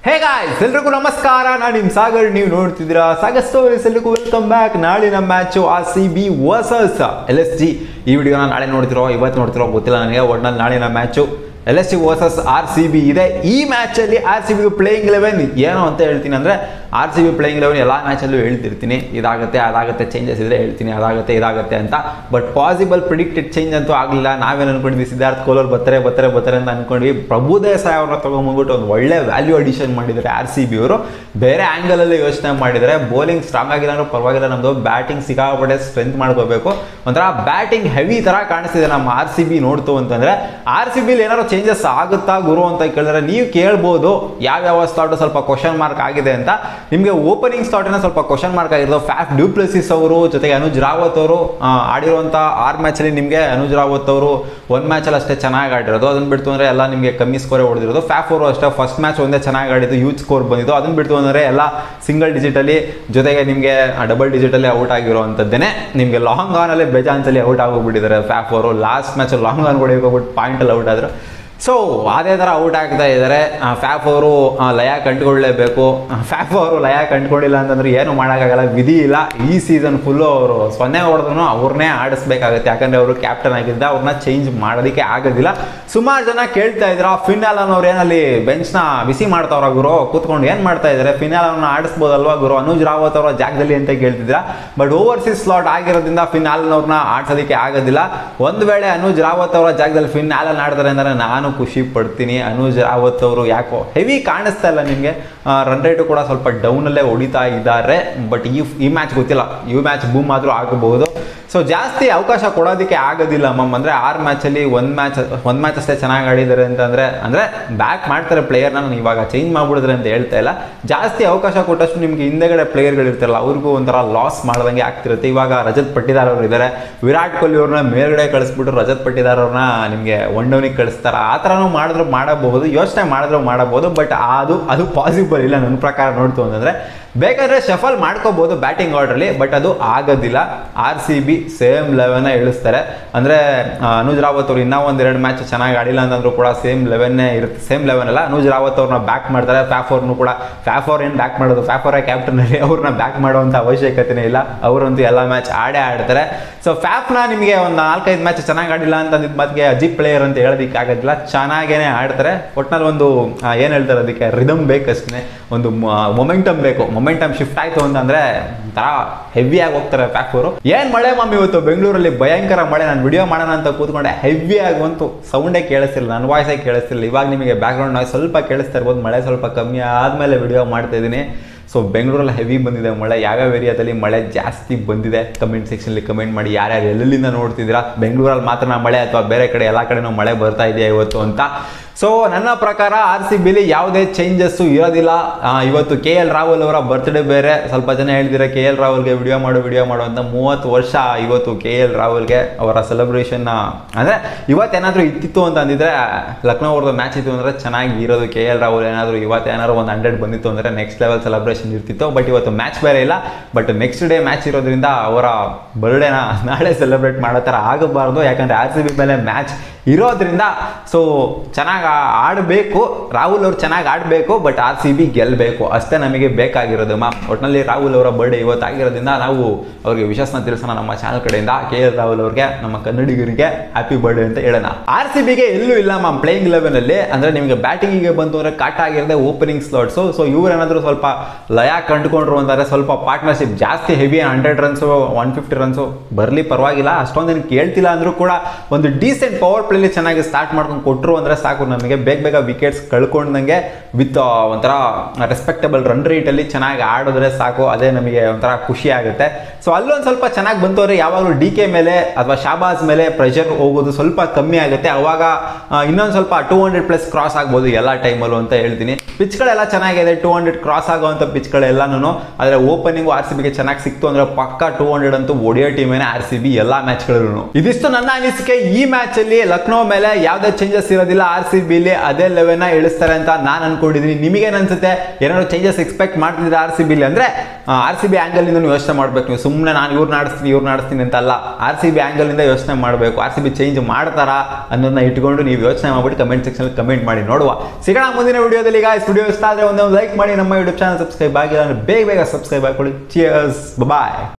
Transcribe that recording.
hey guys ಎಲ್ರಿಗೂ ನಮಸ್ಕಾರ ನಾನು ನಿಮ್ ಸಾಗರ್ ನೀವು ನೋಡ್ತಿದ್ದೀರಾ ಸಾಗರ್ ಸ್ಟೋರೀಸ್ ಎಲ್ರಿಗೂ ವೆಲ್ಕಮ್ ಬ್ಯಾಕ್ ನಾಳಿನ match R C B versus L S G ಈ ವಿಡಿಯೋನ ನಾಳೆ ನೋಡ್ತಿರೋ ಇವತ್ತು ನೋಡ್ತಿರೋ ಗೊತ್ತಿಲ್ಲ ನನಗೆ ಒಟ್ನಲ್ಲಿ ನಾಳಿನ match L S G versus R C B ಇದೆ ಈ ಮ್ಯಾಚಲ್ಲಿ R C B playing eleven ಏನು ಅಂತ ಹೇಳ್ತೀನಿ ಅಂದರೆ R C B playing eleven ಎಲ್ಲ ಮ್ಯಾಚಲ್ಲೂ ಹೇಳ್ತಿರ್ತೀನಿ ಇದಾಗುತ್ತೆ ಅದಾಗುತ್ತೆ ಚೇಂಜಸ್ ಇದ್ರೆ ಹೇಳ್ತೀನಿ ಅದಾಗುತ್ತೆ ಇದಾಗುತ್ತೆ ಅಂತ ಬಟ್ ಪಾಸಿಬಲ್ ಪ್ರಿಡಿಕ್ಟೆಡ್ ಚೇಂಜ್ ಅಂತೂ ಆಗಲಿಲ್ಲ ನಾವೇನು ಅನ್ಕೊಂಡಿದ್ವಿ ಸಿದ್ಧಾರ್ಥ್ ಕೋಲರ್ ಬರ್ತಾರೆ ಬರ್ತಾರೆ ಬರ್ತಾರೆ ಅಂತ ಅನ್ಕೊಂಡ್ವಿ ಪ್ರಭು ದೇಸಾಯಿ ಅವ್ರನ್ನ ತೊಗೊಂಬಂದ್ಬಿಟ್ಟು ಒಂದು ಒಳ್ಳೆ ವ್ಯಾಲ್ಯೂ ಅಡಿಷನ್ ಮಾಡಿದ್ದಾರೆ ಆರ್ ಸಿ ಬಿ ಅವರು ಬೇರೆ ಆ್ಯಂಗಲಲ್ಲಿ ಯೋಚನೆ ಮಾಡಿದ್ದಾರೆ ಬೌಲಿಂಗ್ ಸ್ಟ್ರಾಂಗ್ ಆಗಿಲ್ಲ ಅಂದ್ರೆ ಪರವಾಗಿಲ್ಲ ನಮ್ಮದು ಬ್ಯಾಟಿಂಗ್ ಸಿಕ್ಕಾಪಟ್ಟೆ ಸ್ಟ್ರೆಂತ್ ಮಾಡ್ಕೋಬೇಕು ಒಂಥರ ಬ್ಯಾಟಿಂಗ್ ಹೆವಿ ಥರ ಕಾಣಿಸ್ತಿದೆ ನಮ್ಮ ಆರ್ ಸಿ ಬಿ ನೋಡ್ತು ಅಂತಂದ್ರೆ ಆರ್ ಸಿ ಬಿಲಿ ಏನಾದ್ರು ಚೇಂಜಸ್ ಆಗುತ್ತಾ ಗುರು ಅಂತ ಕೇಳಿದ್ರೆ ನೀವು ಕೇಳ್ಬೋದು ಯಾವ್ಯಾವ ಸ್ಲಾಟ್ ಸ್ವಲ್ಪ ಕ್ವಶನ್ ಮಾರ್ಕ್ ಆಗಿದೆ ಅಂತ ನಿಮಗೆ ಓಪನಿಂಗ್ ಸ್ಲಾಟಿನ ಸ್ವಲ್ಪ ಕ್ವಶನ್ ಮಾರ್ಕ್ ಆಗಿರೋದು ಫ್ಯಾಫ್ ಡ್ಯೂಪ್ಲೆಸಿಸ್ ಅವರು ಜೊತೆಗೆ ಅನುಜ್ ರಾವತ್ ಅವರು ಆ, ಆಡಿರುವಂಥ ಆರು ಮ್ಯಾಚಲ್ಲಿ ನಿಮಗೆ ಅನುಜ್ ರಾವತ್ ಅವರು ಒಂದು ಮ್ಯಾಚಲ್ಲಿ ಅಷ್ಟೇ ಚೆನ್ನಾಗಿ ಆಡಿರೋದು ಅದನ್ನ ಬಿಡ್ತು ಅಂದರೆ ಎಲ್ಲ ನಿಮಗೆ ಕಮ್ಮಿ ಸ್ಕೋರೇ ಹೊಡೆದಿರೋದು ಫ್ಯಾಫ್ ಅವರು ಅಷ್ಟೇ ಫಸ್ಟ್ ಮ್ಯಾಚ್ ಒಂದೇ ಚೆನ್ನಾಗಿ ಆಡಿದ್ದು ಯೂತ್ ಸ್ಕೋರ್ ಬಂದಿದ್ದು ಅದನ್ನ ಬಿಡ್ತು ಅಂದರೆ ಎಲ್ಲ ಸಿಂಗಲ್ ಡಿಜಿಟಲ್ಲಿ ಜೊತೆಗೆ ನಿಮಗೆ ಡಬಲ್ ಡಿಜಿಟಲ್ಲಿ ಔಟ್ ಆಗಿರುವಂಥದ್ದೇನೆ ನಿಮಗೆ ಲಾಂಗ್ ಆನಲ್ಲಿ ಬೇಜಾನ್ಸಲ್ಲಿ ಔಟ್ ಆಗೋಗ್ಬಿಟ್ಟಿದ್ದಾರೆ ಫ್ಯಾಫ್ ಅವರು ಲಾಸ್ಟ್ ಮ್ಯಾಚ್ ಲಾಂಗ್ ಆನ್ ಹೊಡೆಯೋಕೆ ಹೋಗ್ಬಿಟ್ಟು ಪಾಯಿಂಟಲ್ಲಿ ಔಟ್ ಆದರು ಸೊ ಅದೇ ಥರ ಔಟ್ ಆಗ್ತಾ ಇದ್ದಾರೆ ಫ್ಯಾಫ್ ಅವರು ಆ, ಲಯ ಕಂಡುಕೊಳ್ಳೇಬೇಕು ಫ್ಯಾಫ್ ಅವರು ಲಯ ಕಂಡುಕೊಂಡಿಲ್ಲ ಅಂತಂದ್ರೆ ಏನು ಮಾಡೋಕ್ಕಾಗಲ್ಲ ವಿಧಿ ಇಲ್ಲ ಈ ಸೀಸನ್ ಫುಲ್ಲು ಅವರು ಸೊನ್ನೆ ಹೊಡೆದ್ರು ಅವ್ರನ್ನೇ ಆಡಿಸ್ಬೇಕಾಗುತ್ತೆ ಯಾಕಂದ್ರೆ ಅವರು ಕ್ಯಾಪ್ಟನ್ ಆಗಿದ್ದ ಅವ್ರನ್ನ ಚೇಂಜ್ ಮಾಡೋದಕ್ಕೆ ಆಗೋದಿಲ್ಲ ಸುಮಾರು ಜನ ಕೇಳ್ತಾ ಇದ್ರ ಫಿನಾಲ್ ಅನ್ನೋರು ಏನಲ್ಲಿ ಬೆಂಚ್ನ ಬಿಸಿ ಮಾಡ್ತಾವ್ರ ಗುರು ಕೂತ್ಕೊಂಡು ಏನು ಮಾಡ್ತಾ ಇದ್ದಾರೆ ಫಿನಾಲ್ ಅವ್ರನ್ನ ಆಡಿಸ್ಬೋದಲ್ವಾ ಗುರು ಅನುಜ್ ರಾವತ್ ಅವರ ಜಾಗದಲ್ಲಿ ಅಂತ ಕೇಳ್ತಿದ್ರ ಬಟ್ ಓವರ್ಸೀಸ್ ಸ್ಲಾಟ್ ಆಗಿರೋದ್ರಿಂದ ಫಿನಾಲ್ನವ್ರನ್ನ ಆಡ್ಸೋದಕ್ಕೆ ಆಗೋದಿಲ್ಲ ಒಂದು ವೇಳೆ ಅನುಜ್ ರಾವತ್ ಅವರ ಜಾಗದಲ್ಲಿ ಫಿನಾಲ್ ಆಡ್ತಾರೆ ಅಂದರೆ ನಾನು ಖುಷಿ ಪಡ್ತೀನಿ ಅನುಜ್ ರಾವತ್ ಅವರು ಯಾಕೋ ಹೆವಿ ಕಾಣಿಸ್ತಾ ಇಲ್ಲ ನಿಮಗೆ ರನ್ ರೇಟು ಕೂಡ ಸ್ವಲ್ಪ ಡೌನಲ್ಲೇ ಹೊಡಿತಾ ಇದ್ದಾರೆ ಬಟ್ ಈ ಈ ಮ್ಯಾಚ್ ಗೊತ್ತಿಲ್ಲ ಈ ಮ್ಯಾಚ್ ಬೂಮ್ ಆದರೂ ಆಗಬಹುದು ಸೊ ಜಾಸ್ತಿ ಅವಕಾಶ ಕೊಡೋದಕ್ಕೆ ಆಗೋದಿಲ್ಲ ಮಮ್ ಅಂದರೆ ಆರು ಮ್ಯಾಚಲ್ಲಿ ಒಂದು ಮ್ಯಾಚ್ ಒಂದು ಮ್ಯಾಚ್ ಅಷ್ಟೇ ಚೆನ್ನಾಗಿ ಆಡಿದ್ದಾರೆ ಅಂತಂದರೆ ಅಂದರೆ ಬ್ಯಾಕ್ ಮಾಡ್ತಾರೆ ಪ್ಲೇಯರ್ನ ನಾನು ಇವಾಗ ಚೇಂಜ್ ಮಾಡ್ಬಿಡಿದ್ರೆ ಅಂತ ಹೇಳ್ತಾ ಇಲ್ಲ ಜಾಸ್ತಿ ಅವಕಾಶ ಕೊಟ್ಟಷ್ಟು ನಿಮಗೆ ಹಿಂದೆಗಡೆ ಪ್ಲೇಯರ್ಗಳು ಇರ್ತಾರಲ್ಲ ಅವ್ರಿಗೂ ಒಂಥರ ಲಾಸ್ ಮಾಡ್ದಂಗೆ ಆಗ್ತಿರುತ್ತೆ ಇವಾಗ ರಜತ್ ಪಟ್ಟಿದಾರ್ ಅವರು ಇದ್ದಾರೆ ವಿರಾಟ್ ಕೊಹ್ಲಿ ಅವ್ರನ್ನ ಮೇಲ್ಗಡೆ ಕಳಿಸ್ಬಿಟ್ಟು ರಜತ್ ಪಟ್ಟಿದಾರ್ ಅವ್ರನ್ನ ನಿಮಗೆ ಒನ್ ಡೌನಿಗೆ ಕಳಿಸ್ತಾರೆ ಆ ಥರನೂ ಮಾಡಿದ್ರು ಮಾಡಬಹುದು ಯೋಚನೆ ಮಾಡಿದ್ರು ಮಾಡಬಹುದು ಬಟ್ ಅದು ಅದು ಪಾಸಿಬಲ್ ಇಲ್ಲ ನನ್ನ ಪ್ರಕಾರ ನೋಡ್ತು ಅಂತಂದರೆ ಬೇಕಾದ್ರೆ ಶಫಲ್ ಮಾಡ್ಕೋಬಹುದು ಬ್ಯಾಟಿಂಗ್ ಆರ್ಡ್ರಲ್ಲಿ ಬಟ್ ಅದು ಆಗೋದಿಲ್ಲ ಆರ್ ಸಿ ಬಿ ಸೇಮ್ ಲೆವೆನ್ನ ಇಳಿಸ್ತಾರೆ ಅಂದರೆ ಅನುಜ್ ರಾವತ್ ಅವರು ಇನ್ನೂ ಒಂದೆರಡು ಮ್ಯಾಚ್ ಚೆನ್ನಾಗಿ ಆಡಿಲ್ಲ ಅಂತಂದ್ರೂ ಕೂಡ ಸೇಮ್ ಲೆವೆನ್ನೇ ಇರುತ್ತೆ ಸೇಮ್ ಲೆವೆನ್ ಅಲ್ಲ ಅನುಜ್ ರಾವತ್ ಅವ್ರನ್ನ ಬ್ಯಾಕ್ ಮಾಡ್ತಾರೆ ಫ್ಯಾಫ್ ಅವ್ರನ್ನು ಕೂಡ ಫ್ಯಾಫ್ ಅವ್ರು ಏನು ಬ್ಯಾಕ್ ಮಾಡೋದು ಫ್ಯಾಫ್ ಅವರೇ ಕ್ಯಾಪ್ಟನಲ್ಲಿ ಅವ್ರನ್ನ ಬ್ಯಾಕ್ ಮಾಡುವಂಥ ಅವಶ್ಯಕತೆನೇ ಇಲ್ಲ ಅವರಂತೂ ಎಲ್ಲ ಮ್ಯಾಚ್ ಆಡೇ ಆಡ್ತಾರೆ ಸೊ ಫ್ಯಾಫ್ನ ನಿಮಗೆ ಒಂದು ನಾಲ್ಕೈದು ಮ್ಯಾಚ್ ಚೆನ್ನಾಗಿ ಆಡಿಲ್ಲ ಅಂತಂದಿದ್ದ ಮಾತಿಗೆ ಅಜಿತ್ ಪ್ಲೇಯರ್ ಅಂತ ಹೇಳೋದಕ್ಕೆ ಆಗೋದಿಲ್ಲ ಚೆನ್ನಾಗೇನೆ ಆಡ್ತಾರೆ ಒಟ್ನಲ್ಲಿ ಒಂದು ಏನು ಹೇಳ್ತಾರೆ ಅದಕ್ಕೆ ರಿದಮ್ ಬೇಕಷ್ಟೇ ಒಂದು ಮೊಮೆಂಟಮ್ ಬೇಕು ಮೊಮೆಂಟಮ್ ಶಿಫ್ಟ್ ಆಯ್ತು ಅಂತಂದ್ರೆ ಒಂಥರ ಹೆವಿಯಾಗಿ ಹೋಗ್ತಾರೆ ಫ್ಯಾಕ್ ಅವರು ಏನ್ ಮಳೆ ಮಮ್ಮಿ ಇವತ್ತು ಬೆಂಗಳೂರಲ್ಲಿ ಭಯಂಕರ ಮಳೆ ನಾನು ವಿಡಿಯೋ ಮಾಡೋಣ ಅಂತ ಕೂತ್ಕೊಂಡೆ ಹೆವಿ ಆಗುವಂತೂ ಸೌಂಡೇ ಕೇಳಿಸ್ತಿಲ್ಲ ನನ್ನ ವಾಯ್ಸೇ ಕೇಳಿಸ್ತಿಲ್ಲ ಇವಾಗ ನಿಮಗೆ ಬ್ಯಾಕ್ಗ್ರೌಂಡ್ ನಾಯ್ಸ್ ಸ್ವಲ್ಪ ಕೇಳಿಸ್ತಾ ಇರ್ಬೋದು ಮಳೆ ಸ್ವಲ್ಪ ಕಮ್ಮಿ ಆದಮೇಲೆ ವಿಡಿಯೋ ಮಾಡ್ತಾ ಇದ್ದೀನಿ ಸೊ ಬೆಂಗಳೂರಲ್ಲಿ ಹೆವಿ ಬಂದಿದೆ ಮಳೆ ಯಾವ್ಯಾವ ಏರಿಯಾದಲ್ಲಿ ಮಳೆ ಜಾಸ್ತಿ ಬಂದಿದೆ ಕಮೆಂಟ್ ಸೆಕ್ಷನಲ್ಲಿ ಕಮೆಂಟ್ ಮಾಡಿ ಯಾರ್ಯಾರು ಎಲ್ಲೆಲ್ಲಿಂದ ನೋಡ್ತಿದ್ದೀರಾ ಬೆಂಗಳೂರಲ್ಲಿ ಮಾತ್ರ ಮಳೆ ಅಥವಾ ಬೇರೆ ಕಡೆ ಎಲ್ಲ ಕಡೆನೂ ಮಳೆ ಬರ್ತಾ ಇದೆಯಾ ಇವತ್ತು ಅಂತ ಸೊ ನನ್ನ ಪ್ರಕಾರ ಆರ್ ಸಿ ಬಿಲಿ ಯಾವುದೇ ಚೇಂಜಸ್ಸು ಇರೋದಿಲ್ಲ ಆ, ಇವತ್ತು ಕೆ ಎಲ್ ರಾಹುಲ್ ಅವರ ಬರ್ತ್ಡೇ ಬೇರೆ ಸ್ವಲ್ಪ ಜನ ಹೇಳ್ತಿದ್ದಾರೆ ಕೆ ಎಲ್ ರಾಹುಲ್ಗೆ ವಿಡಿಯೋ ಮಾಡು ವಿಡಿಯೋ ಮಾಡು ಅಂತ ಮೂವತ್ತು ವರ್ಷ ಇವತ್ತು ಕೆ ಎಲ್ ರಾಹುಲ್ಗೆ ಅವರ ಸೆಲೆಬ್ರೇಷನ್ನ ಅಂದರೆ ಇವತ್ತೇನಾದರೂ ಇತ್ತಿತ್ತು ಅಂತ ಅಂದಿದ್ರೆ ಲಕ್ನೋ ಅವ್ರದ್ದು ಮ್ಯಾಚ್ ಇತ್ತು ಅಂದರೆ ಚೆನ್ನಾಗಿ ಇರೋದು ಕೆ ಎಲ್ ರಾಹುಲ್ ಏನಾದರೂ ಇವತ್ತೇನಾದ್ರು ಒಂದು ಹಂಡ್ರೆಡ್ ಬಂದಿತ್ತು ಅಂದರೆ ನೆಕ್ಸ್ಟ್ ಲೆವೆಲ್ ಸೆಲೆಬ್ರೇಷನ್ ಇರ್ತಿತ್ತು ಬಟ್ ಇವತ್ತು ಮ್ಯಾಚ್ ಬೇರೆ ಇಲ್ಲ ಬಟ್ ನೆಕ್ಸ್ಟ್ ಡೇ ಮ್ಯಾಚ್ ಇರೋದ್ರಿಂದ ಅವರ ಬರ್ಡೇನ ನಾಳೆ ಸೆಲೆಬ್ರೇಟ್ ಮಾಡೋ ಥರ ಆಗಬಾರ್ದು ಯಾಕಂದರೆ ಆರ್ ಸಿ ಬಿ ಮೇಲೆ ಮ್ಯಾಚ್ ಇರೋದ್ರಿಂದ ಸೊ ಚೆನ್ನಾಗಿ ಆಡಬೇಕು ರಾಹುಲ್ ಅವ್ರು ಚೆನ್ನಾಗಿ ಆಡಬೇಕು ಬಟ್ ಆರ್ ಸಿ ಬಿ ಗೆಲ್ಲಬೇಕು ಅಷ್ಟೇ ನಮಗೆ ಬೇಕಾಗಿರೋದು ಮಾ ಒಟ್ಟಿನಲ್ಲಿ ರಾಹುಲ್ ಅವರ ಬರ್ಡೇ ಇವತ್ತು ಆಗಿರೋದ್ರಿಂದ ನಾವು ಅವ್ರಿಗೆ ವಿಶಸ್ನ ತಿಳಿಸೋಣ ನಮ್ಮ ಚಾನಲ್ ಕಡೆಯಿಂದ ಕೆ ಎಲ್ ರಾಹುಲ್ ಅವ್ರಿಗೆ ನಮ್ಮ ಕನ್ನಡಿಗರಿಗೆ ಹ್ಯಾಪಿ ಬರ್ಡೇ ಅಂತ ಹೇಳೋಣ ಆರ್ ಸಿ ಬಿಗೆ ಎಲ್ಲೂ ಇಲ್ಲ ಮ್ಯಾಮ್ ಪ್ಲೇಯಿಂಗ್ ಲೆವೆನ್ ಅಲ್ಲಿ ಅಂದ್ರೆ ನಿಮಗೆ ಬ್ಯಾಟಿಂಗಿಗೆ ಬಂತು ಅಂದ್ರೆ ಕಾಟ ಆಗಿರದೆ ಓಪನಿಂಗ್ ಸ್ಲಾಟ್ಸು ಸೊ ಇವ್ರೇನಾದ್ರೂ ಸ್ವಲ್ಪ ಲಯ ಕಂಡುಕೊಂಡ್ರು ಅಂತಂದ್ರೆ ಸ್ವಲ್ಪ ಪಾರ್ಟ್ನರ್ಶಿಪ್ ಜಾಸ್ತಿ heavy hundred runs one fifty runs ಬರಲಿ ಪರವಾಗಿಲ್ಲ ಅಷ್ಟೊಂದೇನು ಕೇಳ್ತಿಲ್ಲ ಅಂದ್ರೂ ಕೂಡ ಒಂದು ಡೀಸೆಂಟ್ ಪವರ್ ಪ್ಲೇಲಿ ಚೆನ್ನಾಗಿ ಸ್ಟಾರ್ಟ್ ಮಾಡ್ಕೊಂಡು ಕೊಟ್ಟರು ಅಂದ್ರೆ ಸಾಕು ನಮಗೆ ಬೇಗ ಬೇಗ ವಿಕೆಟ್ಸ್ ಕಳ್ಕೊಂಡಂಗೆ ವಿತ್ ಒಂಥರ ರೆಸ್ಪೆಕ್ಟಬಲ್ ರನ್ ರೇಟಲ್ಲಿ ಚೆನ್ನಾಗಿ ಆಡಿದ್ರೆ ಸಾಕು ಅದೇ ನಮಗೆ ಒಂಥರ ಖುಷಿ ಆಗುತ್ತೆ ಸೊ ಅಲ್ಲೊಂದು ಸ್ವಲ್ಪ ಚೆನ್ನಾಗಿ ಬಂತು ಅಂದ್ರೆ ಯಾವಾಗಲೂ ಡಿ ಕೆ ಮೇಲೆ ಅಥವಾ ಶಾಬಾಜ್ ಮೇಲೆ ಪ್ರೆಷರ್ ಹೋಗೋದು ಸ್ವಲ್ಪ ಕಮ್ಮಿ ಆಗುತ್ತೆ ಅವಾಗ ಇನ್ನೊಂದು ಸ್ವಲ್ಪ ಟೂ ಹಂಡ್ರೆಡ್ ಪ್ಲಸ್ ಕ್ರಾಸ್ ಆಗ್ಬೋದು ಎಲ್ಲ ಟೈಮಲ್ಲೂ ಅಂತ ಹೇಳ್ತೀನಿ ಪಿಚ್ಗಳೆಲ್ಲ ಚೆನ್ನಾಗಿದೆ ಟೂ ಹಂಡ್ರೆಡ್ ಕ್ರಾಸ್ ಆಗುವಂಥ ಪಿಚ್ಗಳೆಲ್ಲನೂ ಆದರೆ ಓಪನಿಂಗು ಆರ್ ಸಿ ಬಿಗೆ ಚೆನ್ನಾಗಿ ಸಿಕ್ತು ಅಂದ್ರೆ ಪಕ್ಕ ಟೂ ಹಂಡ್ರೆಡ್ ಅಂತೂ ಒಡೆಯೋ ಟೀಮೇನೆ ಆರ್ ಸಿ ಬಿ ಎಲ್ಲ ಮ್ಯಾಚ್ಗಳೂ ಇದಿಷ್ಟು ನನ್ನ ಅನಿಸಿಕೆ ಈ ಮ್ಯಾಚ್ ಅಲ್ಲಿ ಲಕ್ನೋ ಮೇಲೆ ಯಾವುದೇ ಚೇಂಜಸ್ ಇರೋದಿಲ್ಲ ಆರ್ ಸಿ ಬಿಲಿ ಅದೇ ಲೆವೆಲ್ನ ಇಳಿಸ್ತಾರೆ ಅಂತ ನಾನು ಅನ್ಕೊಂಡಿದ್ದೀನಿ ನಿಮಗೇನು ಅನ್ಸುತ್ತೆ ಏನಾದ್ರು ಚೇಂಜಸ್ ಎಕ್ಸ್ಪೆಕ್ಟ್ ಮಾಡ್ತಿದ್ರೆ ಆರ್ ಸಿ ಬಿಲಿ ಅಂದರೆ ಆರ್ ಸಿ ಬಿ ಆ್ಯಂಗಲಿಂದ ನೀವು ಯೋಚನೆ ಮಾಡಬೇಕು ನೀವು ಸುಮ್ಮನೆ ನಾನು ಇವ್ರು ಆಡಿಸ್ತೀನಿ ಇವ್ರು ಆಡಿಸ್ತೀನಿ ಅಂತಲ್ಲ ಆರ್ ಸಿ ಬಿ ಆ್ಯಂಗಲಿಂದ ಯೋಚನೆ ಮಾಡಬೇಕು ಆರ್ ಸಿ ಬಿ ಚೇಂಜ್ ಮಾಡ್ತಾರಾ ಅನ್ನೋದನ್ನ ಇಟ್ಕೊಂಡು ನೀವು ಯೋಚನೆ ಮಾಡ್ಬಿಟ್ಟು ಕಮೆಂಟ್ ಸೆಕ್ಷನ್ ಕಮೆಂಟ್ ಮಾಡಿ ನೋಡುವ ಸಿಗೋಣ ಮುಂದಿನ ವಿಡಿಯೋದಲ್ಲಿ ಈಗ ವಿಡಿಯೋ ಇಷ್ಟ ಆದರೆ ಒಂದೊಂದು ಲೈಕ್ ಮಾಡಿ ನಮ್ಮ ಯೂಟ್ಯೂಬ್ ಚಾನಲ್ ಸಬ್ಸ್ಕ್ರೈಬ್ ಆಗಿಲ್ಲ ಅಂದರೆ ಬೇಗ ಬೇಗ ಸಬ್ಸ್ಕ್ರೈಬ್ ಹಾಕೊಳ್ಳಿ ಚಿಯರ್ಸ್ ಬಾಯ್